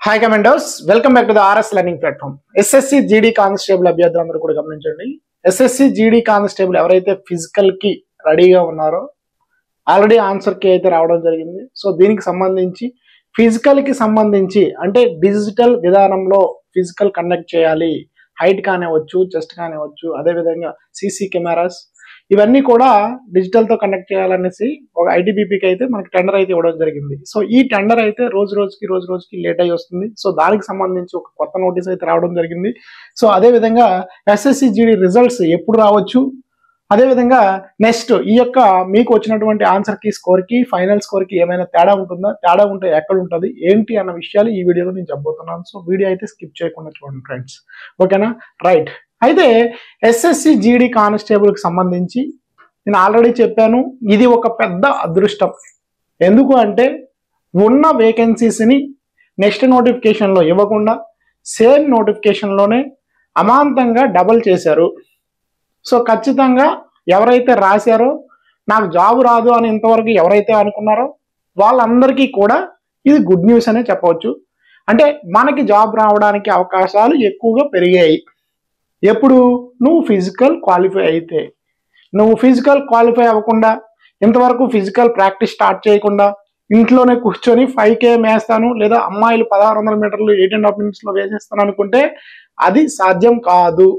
hi commanders welcome back to the RS learning platform SSC GD constable అభ్యర్థులందరూ కూడా గమనించండి SSC GD constable ఎవరైతే physical కి రెడీగా ఉన్నారో ఆల్రెడీ ఆన్సర్ కి అయితే రావడం జరిగింది సో దీనికి సంబంధించి ఫిజికల్ కి సంబంధించి అంటే డిజిటల్ విధానంలో ఫిజికల్ కండక్ట్ చేయాలి హైట్ కానివ్వచ్చు చెస్ట్ కానివ్వచ్చు అదేవిధంగా సీసీ కెమెరాస్ ఇవన్నీ కూడా డిజిటల్ తో కండక్ట్ చేయాలనేసి ఒక ఐటీబీపీకి అయితే మనకి టెండర్ అయితే ఇవ్వడం జరిగింది సో ఈ టెండర్ అయితే రోజు రోజుకి రోజు రోజుకి లేట్ అయ్యి వస్తుంది సో దానికి సంబంధించి ఒక కొత్త నోటీస్ అయితే రావడం జరిగింది సో అదే విధంగా ఎస్ఎస్సి జీడీ రిజల్ట్స్ ఎప్పుడు రావచ్చు అదే విధంగా నెక్స్ట్ ఈ యొక్క మీకు వచ్చినటువంటి ఆన్సర్ కి స్కోర్ కి ఫైనల్ స్కోర్ కి ఏమైనా తేడా ఉంటుందా తేడా ఉంటే ఎక్కడ ఉంటుంది ఏంటి అన్న విషయాలు ఈ వీడియోలో నేను చెప్పబోతున్నాను సో వీడియో అయితే స్కిప్ చేయకుండా చూడండి ఫ్రెండ్స్ ఓకేనా రైట్ అయితే ఎస్ఎస్సి జీడీ కానిస్టేబుల్ కి సంబంధించి నేను ఆల్రెడీ చెప్పాను ఇది ఒక పెద్ద అదృష్టం ఎందుకు అంటే ఉన్న వేకెన్సీస్ని నెక్స్ట్ నోటిఫికేషన్లో ఇవ్వకుండా సేమ్ నోటిఫికేషన్లోనే అమాంతంగా డబల్ చేశారు సో ఖచ్చితంగా ఎవరైతే రాశారో నాకు జాబ్ రాదు అని ఇంతవరకు ఎవరైతే అనుకున్నారో వాళ్ళందరికీ కూడా ఇది గుడ్ న్యూస్ అనే చెప్పవచ్చు అంటే మనకి జాబ్ రావడానికి అవకాశాలు ఎక్కువగా పెరిగాయి ఎప్పుడు నువ్వు ఫిజికల్ క్వాలిఫై అయితే నువ్వు ఫిజికల్ క్వాలిఫై అవ్వకుండా ఇంతవరకు ఫిజికల్ ప్రాక్టీస్ స్టార్ట్ చేయకుండా ఇంట్లోనే కూర్చొని ఫైవ్ కే వేస్తాను లేదా అమ్మాయిలు పదహారు వందల మీటర్లు ఎయిట్ అండ్ హాఫ్ మినిట్స్లో వేసేస్తాను అనుకుంటే అది సాధ్యం కాదు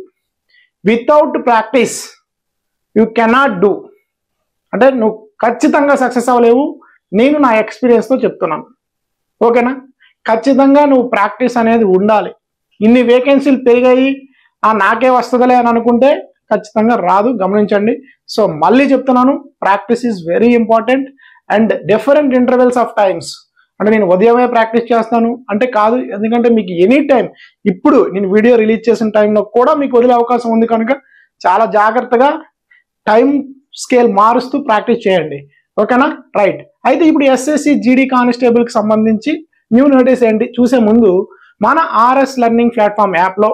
without practice you cannot do అంటే నువ్వు ఖచ్చితంగా సక్సెస్ అవ్వలేవు నేను నా ఎక్స్పీరియన్స్తో చెప్తున్నాను ఓకేనా ఖచ్చితంగా నువ్వు ప్రాక్టీస్ అనేది ఉండాలి ఇన్ని వేకెన్సీలు పెరిగాయి ఆ నాకే వస్తుందిలే అని అనుకుంటే ఖచ్చితంగా రాదు గమనించండి సో మళ్ళీ చెప్తున్నాను practice is very important and different intervals of times అంటే నేను ఉదయమే ప్రాక్టీస్ చేస్తాను అంటే కాదు ఎందుకంటే మీకు ఎనీ టైం ఇప్పుడు నేను వీడియో రిలీజ్ చేసిన టైంలో కూడా మీకు వదిలే అవకాశం ఉంది కనుక చాలా జాగ్రత్తగా టైం స్కేల్ మారుస్తూ ప్రాక్టీస్ చేయండి ఓకేనా రైట్ అయితే ఇప్పుడు ఎస్ఎస్సి జీడీ కానిస్టేబుల్కి సంబంధించి న్యూ నోటీస్ ఏంటి చూసే ముందు మన ఆర్ఎస్ లెర్నింగ్ ప్లాట్ఫామ్ యాప్లో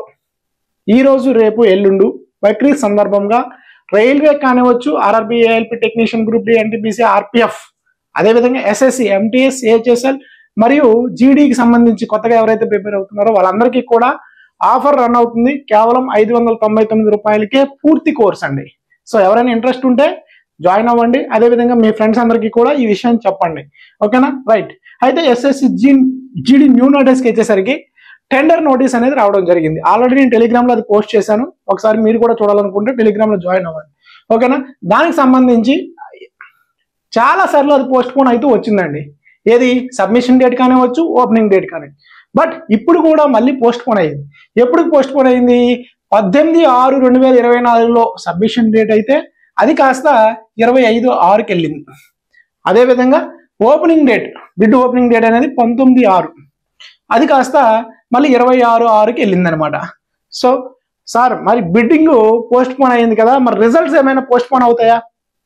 ఈ రోజు రేపు ఎల్లుండు బక్రీద్ సందర్భంగా రైల్వే కానివచ్చు RRB ALP technician group D NTPC RPF అదేవిధంగా ఎస్ఎస్సి ఎంటీఎస్ ఏహెచ్ఎస్ఎల్ మరియు జీడీకి సంబంధించి కొత్తగా ఎవరైతే ప్రిపేర్ అవుతున్నారో వాళ్ళందరికీ కూడా ఆఫర్ రన్ అవుతుంది కేవలం ఐదు వందల తొంభై తొమ్మిది రూపాయలకే పూర్తి కోర్స్ అండి సో ఎవరైనా ఇంట్రెస్ట్ ఉంటే జాయిన్ అవ్వండి అదేవిధంగా మీ ఫ్రెండ్స్ అందరికీ కూడా ఈ విషయం చెప్పండి ఓకేనా రైట్ అయితే ఎస్ఎస్సి జీ జీడీ న్యూ నోటీస్కి వచ్చేసరికి టెండర్ నోటీస్ అనేది రావడం జరిగింది ఆల్రెడీ నేను టెలిగ్రామ్లో అది పోస్ట్ చేశాను ఒకసారి మీరు కూడా చూడాలనుకుంటే టెలిగ్రామ్లో జాయిన్ అవ్వండి ఓకేనా దానికి సంబంధించి చాలా సార్లు అది పోస్ట్ పోన్ అయితే వచ్చిందండి ఏది సబ్మిషన్ డేట్ కానివచ్చు ఓపెనింగ్ డేట్ కానీ బట్ ఇప్పుడు కూడా మళ్ళీ పోస్ట్ పోన్ అయింది ఎప్పుడు పోస్ట్ పోన్ అయింది పద్దెనిమిది ఆరు రెండు వేల ఇరవై నాలుగులో సబ్మిషన్ డేట్ అయితే అది కాస్త ఇరవై ఐదు ఆరుకి వెళ్ళింది అదేవిధంగా opening date bid opening date అనేది పంతొమ్మిది ఆరు అది కాస్త మళ్ళీ ఇరవై ఆరు ఆరుకి వెళ్ళింది అనమాట సో సార్ మరి బిడ్డింగ్ పోస్ట్ పోన్ అయింది కదా మరి రిజల్ట్స్ ఏమైనా పోస్ట్ పోన్ అవుతాయా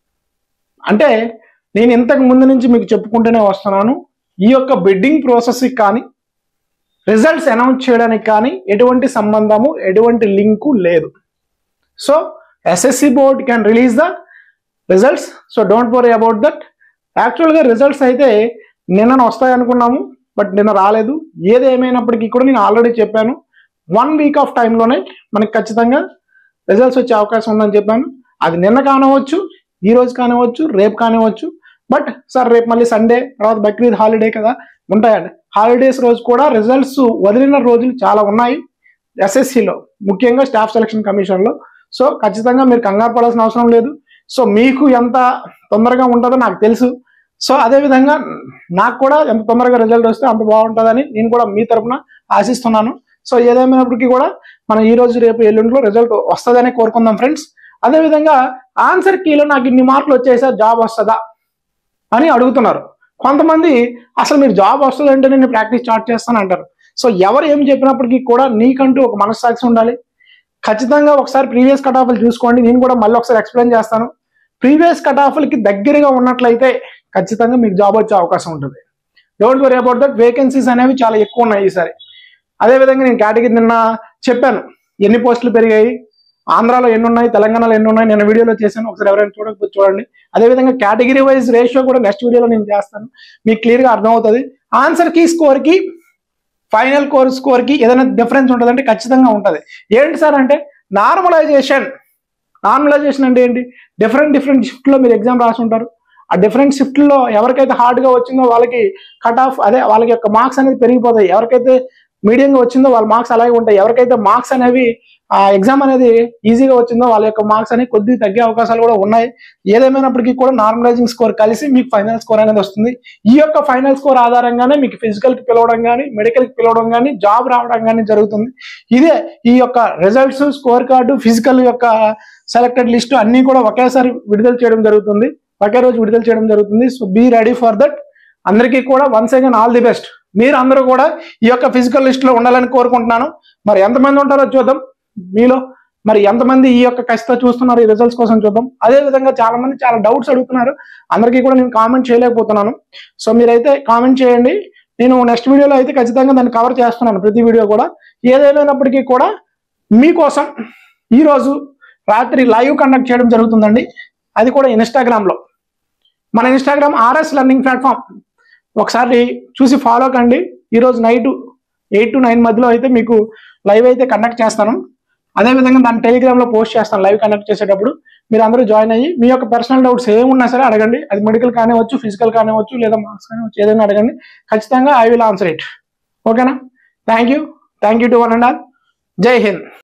అంటే నేను ఇంతకు ముందు నుంచి మీకు చెప్పుకుంటూనే వస్తున్నాను ఈ యొక్క బిడ్డింగ్ ప్రాసెస్కి కానీ రిజల్ట్స్ అనౌన్స్ చేయడానికి కానీ ఎటువంటి సంబంధము ఎటువంటి లింకు లేదు so SSC board can release the results so don't worry about that యాక్చువల్గా రిజల్ట్స్ అయితే నిన్న వస్తాయి అనుకున్నాము బట్ నిన్న రాలేదు ఏది ఏమైనప్పటికీ కూడా నేను ఆల్రెడీ చెప్పాను వన్ వీక్ ఆఫ్ టైంలోనే మనకి ఖచ్చితంగా రిజల్ట్స్ వచ్చే అవకాశం ఉందని చెప్పాను అది నిన్న కానివచ్చు ఈ రోజు కానివచ్చు రేపు కానివచ్చు బట్ సార్ రేపు మళ్ళీ సండే తర్వాత బక్రీద్ హాలిడే కదా ఉంటాయండి హాలిడేస్ రోజు కూడా రిజల్ట్స్ వదిలిన రోజులు చాలా ఉన్నాయి ఎస్ఎస్సిలో ముఖ్యంగా స్టాఫ్ సెలక్షన్ కమిషన్లో సో ఖచ్చితంగా మీరు కంగారు పడాల్సిన అవసరం లేదు సో మీకు ఎంత తొందరగా ఉంటుందో నాకు తెలుసు సో అదేవిధంగా నాకు కూడా ఎంత తొందరగా రిజల్ట్ వస్తే అంత బాగుంటుందని నేను కూడా మీ తరపున ఆశిస్తున్నాను సో ఏదేమైనప్పటికీ కూడా మనం ఈ రోజు రేపు ఎల్లుండిలో రిజల్ట్ వస్తుందని కోరుకుందాం ఫ్రెండ్స్ అదేవిధంగా ఆన్సర్ కీలో నాకు ఇన్ని మార్కులు వచ్చేసా జాబ్ వస్తుందా అని అడుగుతున్నారు కొంతమంది అసలు మీరు జాబ్ వస్తుందంటే నేను ప్రాక్టీస్ స్టార్ట్ చేస్తాను అంటారు సో ఎవరు ఏం చెప్పినప్పటికీ కూడా నీకంటూ ఒక మనస్సాక్షి ఉండాలి ఖచ్చితంగా ఒకసారి ప్రీవియస్ కట్ ఆఫ్లు చూసుకోండి నేను కూడా మళ్ళీ ఒకసారి ఎక్స్ప్లెయిన్ చేస్తాను ప్రీవియస్ కట్ ఆఫ్లకి దగ్గరగా ఉన్నట్లయితే ఖచ్చితంగా మీకు జాబ్ వచ్చే అవకాశం ఉంటుంది don't worry about that vacancies అనేవి చాలా ఎక్కువ ఉన్నాయి ఈసారి అదేవిధంగా నేను కేటగిరీ నిన్న చెప్పాను ఎన్ని పోస్టులు పెరిగాయి ఆంధ్రాలో ఎన్ని ఉన్నాయి తెలంగాణలో ఎన్ని ఉన్నాయి నేను వీడియోలో చేశాను ఒకసారి ఎవరైనా చూడకపోతే చూడండి అదేవిధంగా కేటగిరీ వైజ్ రేషియో కూడా నెక్స్ట్ వీడియోలో నేను చేస్తాను మీకు క్లియర్గా అర్థమవుతుంది ఆన్సర్ కి స్కోర్ కి ఫైనల్ కోర్ స్కోర్ కి ఏదైనా డిఫరెన్స్ ఉంటుందంటే ఖచ్చితంగా ఉంటుంది ఏంటి సార్ అంటే నార్మలైజేషన్ నార్మలైజేషన్ అంటే ఏంటి డిఫరెంట్ డిఫరెంట్ షిఫ్ట్ లో మీరు ఎగ్జామ్ రాసి ఉంటారు ఆ డిఫరెంట్ షిఫ్ట్ లో ఎవరికైతే హార్డ్ గా వచ్చిందో వాళ్ళకి కట్ ఆఫ్ అదే వాళ్ళకి యొక్క మార్క్స్ అనేది పెరిగిపోతాయి ఎవరికైతే మీడియంగా వచ్చిందో వాళ్ళ మార్క్స్ అలాగే ఉంటాయి ఎవరికైతే మార్క్స్ అనేవి ఆ ఎగ్జామ్ అనేది ఈజీగా వచ్చిందో వాళ్ళ యొక్క మార్క్స్ అనేవి కొద్దిగా తగ్గే అవకాశాలు కూడా ఉన్నాయి ఏదేమైనప్పటికీ కూడా నార్మలైజింగ్ స్కోర్ కలిసి మీకు ఫైనల్ స్కోర్ అనేది వస్తుంది ఈ యొక్క ఫైనల్ స్కోర్ ఆధారంగానే మీకు ఫిజికల్ కి పిలవడం కానీ మెడికల్ కి పిలవడం కానీ జాబ్ రావడం కానీ జరుగుతుంది ఇదే ఈ యొక్క రిజల్ట్స్ స్కోర్ కార్డు ఫిజికల్ యొక్క సెలెక్టెడ్ లిస్ట్ అన్ని కూడా ఒకేసారి విడుదల చేయడం జరుగుతుంది ఒకే రోజు విడుదల చేయడం జరుగుతుంది so be ready for that అందరికీ కూడా once again all the best మీరు అందరూ కూడా ఈ యొక్క ఫిజికల్ లిస్ట్ లో ఉండాలని కోరుకుంటున్నాను మరి ఎంతమంది ఉంటారో చూద్దాం మీలో మరి ఎంతమంది ఈ యొక్క కసితో చూస్తున్నారు ఈ రిజల్ట్స్ కోసం చూద్దాం అదే విధంగా చాలా మంది చాలా డౌట్స్ అడుగుతున్నారు అందరికీ కూడా నేను కామెంట్ చేయలేకపోతున్నాను సో మీరైతే కామెంట్ చేయండి నేను నెక్స్ట్ వీడియోలో అయితే ఖచ్చితంగా దాన్ని కవర్ చేస్తున్నాను ప్రతి వీడియో కూడా ఏదేమైనప్పటికీ కూడా మీకోసం ఈ రోజు రాత్రి లైవ్ కండక్ట్ చేయడం జరుగుతుందండి అది కూడా ఇన్స్టాగ్రామ్ లో మన ఇన్స్టాగ్రామ్ ఆర్ఎస్ లెర్నింగ్ ప్లాట్ఫామ్ ఒకసారి చూసి ఫాలో కండి ఈ రోజు నైట్ ఎయిట్ టు నైన్ మధ్యలో అయితే మీకు లైవ్ అయితే కండక్ట్ చేస్తాను అదే విధంగా దాన్ని టెలిగ్రామ్ లో పోస్ట్ చేస్తాను లైవ్ కండక్ట్ చేసేటప్పుడు మీరు అందరూ జాయిన్ అయ్యి మీ యొక్క పర్సనల్ డౌట్స్ ఏమున్నా సరే అడగండి అది మెడికల్ కానివచ్చు ఫిజికల్ కానివచ్చు లేదా మార్క్స్ కానివచ్చు ఏదైనా అడగండి ఖచ్చితంగా ఐ విల్ ఆన్సర్ ఇట్ ఓకేనా thank you thank you to one and all Jai Hind